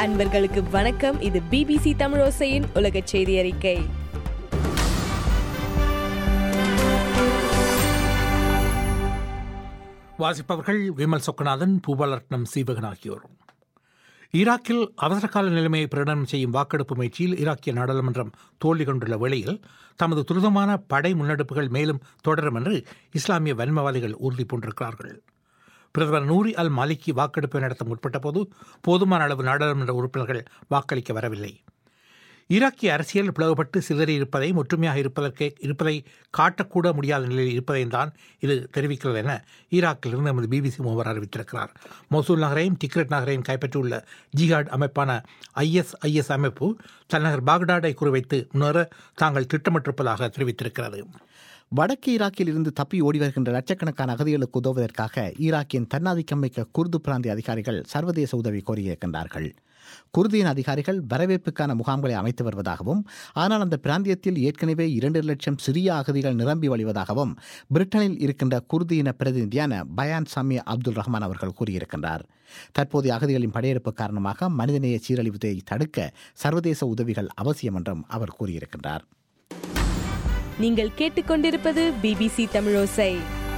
அன்பர்களுக்கு வணக்கம் இது பிபிசி தமிழோசையின் உலக செய்தி அறிக்கை வாசிப்பவர்கள் விமல் சொக்கநாதன் பூபாலரட்னம் சீவகன் ஆகியோர் ஈராக்கில் அவசரகால நிலைமையை பிரகடனம் செய்யும் வாக்கெடுப்பு முயற்சியில் ஈராக்கிய நாடாளுமன்றம் தோல்வி கொண்டுள்ள வேளையில் தமது துரிதமான படை முன்னெடுப்புகள் மேலும் தொடரும் என்று இஸ்லாமிய வன்மவாதிகள் உறுதி பூண்டிருக்கிறார்கள் பிரதமர் நூரி அல் மாலிகி வாக்கெடுப்பை நடத்த முற்பட்ட போது போதுமான அளவு நாடாளுமன்ற உறுப்பினர்கள் வாக்களிக்க வரவில்லை ஈராக்கிய அரசியல் பிளவுபட்டு சிதறி இருப்பதையும் ஒற்றுமையாக இருப்பதற்கே இருப்பதை காட்டக்கூட முடியாத நிலையில் இருப்பதையும் தான் இது தெரிவிக்கிறது என ஈராக்கிலிருந்து நமது பிபிசி மூவர் அறிவித்திருக்கிறார் மொசூல் நகரையும் டிக்ரெட் நகரையும் கைப்பற்றியுள்ள ஜிஹாட் அமைப்பான ஐஎஸ்ஐஎஸ் அமைப்பு தலைநகர் பாக்தாடை குறிவைத்து முன்னேற தாங்கள் திட்டமிட்டிருப்பதாக தெரிவித்திருக்கிறது வடக்கு ஈராக்கில் இருந்து தப்பி ஓடி வருகின்ற லட்சக்கணக்கான அகதிகளுக்கு உதவுவதற்காக ஈராக்கின் தன்னாதிக்கமிக்க குர்து பிராந்திய அதிகாரிகள் சர்வதேச உதவி கோரியிருக்கின்றார்கள் குர்தியின் அதிகாரிகள் வரவேற்புக்கான முகாம்களை அமைத்து வருவதாகவும் ஆனால் அந்த பிராந்தியத்தில் ஏற்கனவே இரண்டு லட்சம் சிறிய அகதிகள் நிரம்பி வழிவதாகவும் பிரிட்டனில் இருக்கின்ற குர்தியின பிரதிநிதியான பயான் சாமி அப்துல் ரஹ்மான் அவர்கள் கூறியிருக்கின்றார் தற்போதைய அகதிகளின் படையெடுப்பு காரணமாக மனிதநேய சீரழிவதை தடுக்க சர்வதேச உதவிகள் அவசியம் என்றும் அவர் கூறியிருக்கின்றார் நீங்கள் கேட்டுக்கொண்டிருப்பது பிபிசி தமிழோசை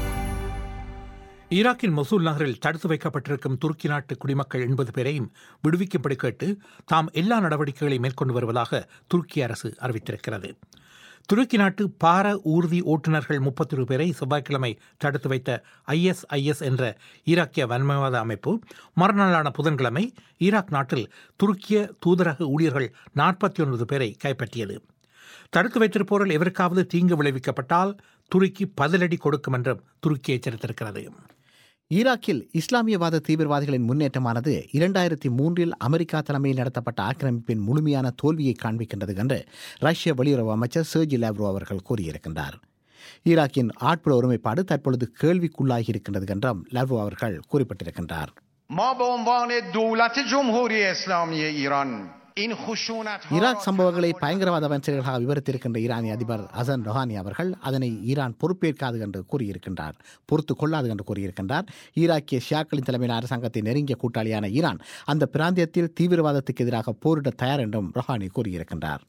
ஈராக்கின் மொசூல் நகரில் தடுத்து வைக்கப்பட்டிருக்கும் துருக்கி நாட்டு குடிமக்கள் எண்பது பேரையும் விடுவிக்கும்படி கேட்டு தாம் எல்லா நடவடிக்கைகளையும் மேற்கொண்டு வருவதாக துருக்கி அரசு அறிவித்திருக்கிறது துருக்கி நாட்டு பார ஊர்தி ஓட்டுநர்கள் முப்பத்தி பேரை செவ்வாய்க்கிழமை தடுத்து வைத்த ஐஎஸ்ஐஎஸ் என்ற ஈராக்கிய வன்மவாத அமைப்பு மறுநாளான புதன்கிழமை ஈராக் நாட்டில் துருக்கிய தூதரக ஊழியர்கள் நாற்பத்தி ஒன்பது பேரை கைப்பற்றியது தடுத்து வைத்திருப்போரில் எவருக்காவது தீங்கு விளைவிக்கப்பட்டால் துருக்கி பதிலடி கொடுக்கும் என்றும் துருக்கி எச்சரித்திருக்கிறது ஈராக்கில் இஸ்லாமியவாத தீவிரவாதிகளின் முன்னேற்றமானது இரண்டாயிரத்தி மூன்றில் அமெரிக்கா தலைமையில் நடத்தப்பட்ட ஆக்கிரமிப்பின் முழுமையான தோல்வியை காண்பிக்கின்றது என்று ரஷ்ய வெளியுறவு அமைச்சர் சர்ஜி லாவ்ரோ அவர்கள் கூறியிருக்கின்றார் ஈராக்கின் ஆட்புற ஒருமைப்பாடு தற்பொழுது கேள்விக்குள்ளாகி இருக்கின்றது என்றும் லாவ்ரோ அவர்கள் குறிப்பிட்டிருக்கின்றார் ما به عنوان دولت جمهوری اسلامی ایران این خشونت ஈராக் சம்பவங்களை பயங்கரவாத வன்செயல்களாக விவரித்திருக்கின்ற ஈரானிய அதிபர் ஹசன் ரொஹானி அவர்கள் அதனை ஈரான் பொறுப்பேற்காது என்று கூறியிருக்கின்றார் பொறுத்து கொள்ளாது என்று கூறியிருக்கின்றார் ஈராக்கிய ஷியாக்களின் தலைமையிலான அரசாங்கத்தின் நெருங்கிய கூட்டாளியான ஈரான் அந்த பிராந்தியத்தில் தீவிரவாதத்துக்கு எதிராக போரிட தயார் என்றும் ரொஹானி கூறியிருக்கின்றார்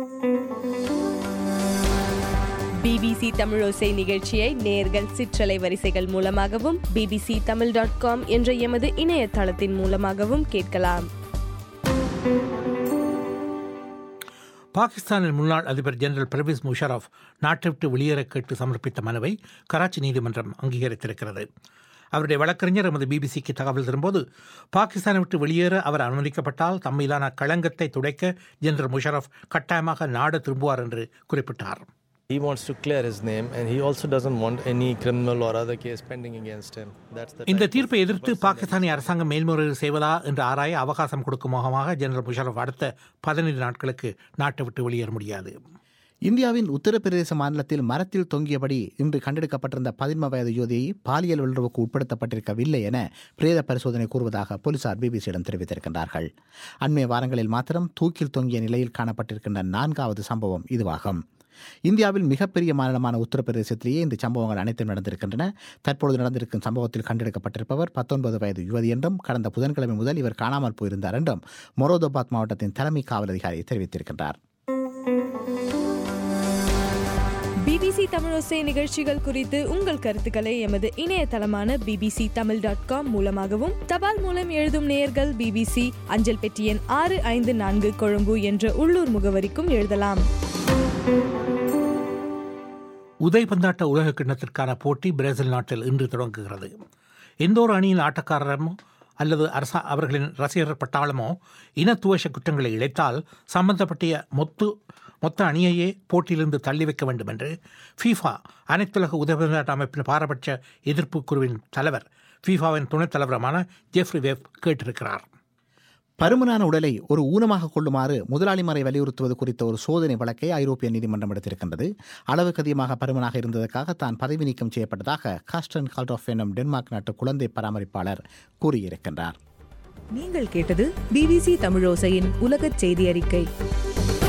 பிபிசி தமிழோசை நிகழ்ச்சியை நேர்கள் சிற்றலை வரிசைகள் மூலமாகவும் பிபிசி தமிழ் டாட் காம் என்ற எமது இணையதளத்தின் மூலமாகவும் கேட்கலாம் பாகிஸ்தானின் முன்னாள் அதிபர் ஜெனரல் பிரவேஸ் முஷரப் நாட்டை விட்டு வெளியேற கேட்டு சமர்ப்பித்த மனுவை கராச்சி நீதிமன்றம் அங்கீகரித்திருக்கிறது அவருடைய வழக்கறிஞர் எமது பிபிசிக்கு தகவல் தரும்போது பாகிஸ்தானை விட்டு வெளியேற அவர் அனுமதிக்கப்பட்டால் தம்மீதான களங்கத்தை துடைக்க ஜெனரல் முஷரப் கட்டாயமாக நாடு திரும்புவார் என்று குறிப்பிட்டார் He wants to clear his name and he also doesn't want any criminal or other case pending against him. That's the இந்த type of தீர்ப்பை எதிர்த்து person that- பாகிஸ்தானிய அரசாங்கம் மேல்முறையீடு செய்வதா என்று ஆராய அவகாசம் கொடுக்கும் முகமாக ஜெனரல் முஷரப் அடுத்த பதினைந்து நாட்களுக்கு நாட்டை விட்டு வெளியேற முடியாது இந்தியாவின் உத்தரப்பிரதேச மாநிலத்தில் மரத்தில் தொங்கியபடி இன்று கண்டெடுக்கப்பட்டிருந்த பதின்ம வயது யுவதியை பாலியல் உணர்வுக்கு உட்படுத்தப்பட்டிருக்கவில்லை என பிரேத பரிசோதனை கூறுவதாக போலீசார் பிபிசியிடம் தெரிவித்திருக்கின்றார்கள் அண்மைய வாரங்களில் மாத்திரம் தூக்கில் தொங்கிய நிலையில் காணப்பட்டிருக்கின்ற நான்காவது சம்பவம் இதுவாகும் இந்தியாவில் மிகப்பெரிய மாநிலமான உத்தரப்பிரதேசத்திலேயே இந்த சம்பவங்கள் அனைத்தும் நடந்திருக்கின்றன தற்பொழுது நடந்திருக்கும் சம்பவத்தில் கண்டெடுக்கப்பட்டிருப்பவர் பத்தொன்பது வயது யுவதி என்றும் கடந்த புதன்கிழமை முதல் இவர் காணாமல் போயிருந்தார் என்றும் மொரோதாபாத் மாவட்டத்தின் தலைமை காவல் அதிகாரி தெரிவித்திருக்கின்றார் பிபிசி தமிழோசை நிகழ்ச்சிகள் குறித்து உங்கள் கருத்துக்களை எமது இணையதளமான பிபிசி தமிழ் டாட் காம் மூலமாகவும் தபால் மூலம் எழுதும் நேயர்கள் பிபிசி அஞ்சல் பெட்டி எண் ஆறு ஐந்து நான்கு கொழும்பு என்ற உள்ளூர் முகவரிக்கும் எழுதலாம் உதைபந்தாட்ட உலக கிண்ணத்திற்கான போட்டி பிரேசில் நாட்டில் இன்று தொடங்குகிறது எந்த ஒரு அணியின் ஆட்டக்காரரமோ அல்லது அரசா அவர்களின் ரசிகர் பட்டாளமோ இனத்துவச குற்றங்களை இழைத்தால் சம்பந்தப்பட்ட மொத்து மொத்த அணியையே போட்டியிலிருந்து தள்ளி வைக்க வேண்டும் என்று ஃபீஃபா அனைத்துலக உதவியாட்ட அமைப்பின் பாரபட்ச எதிர்ப்பு குழுவின் தலைவர் ஃபீஃபாவின் துணைத் தலைவருமான ஜெஃப்ரி வெப் கேட்டிருக்கிறார் பருமனான உடலை ஒரு ஊனமாக கொள்ளுமாறு முதலாளிமாரை வலியுறுத்துவது குறித்த ஒரு சோதனை வழக்கை ஐரோப்பிய நீதிமன்றம் எடுத்திருக்கின்றது அளவுக்கு அதிகமாக பருமனாக இருந்ததற்காக தான் பதவி நீக்கம் செய்யப்பட்டதாக காஸ்டன் கால்டாஃப் எனும் டென்மார்க் நாட்டு குழந்தை பராமரிப்பாளர் கூறியிருக்கின்றார் நீங்கள் கேட்டது பிபிசி தமிழோசையின் உலகச் செய்தி அறிக்கை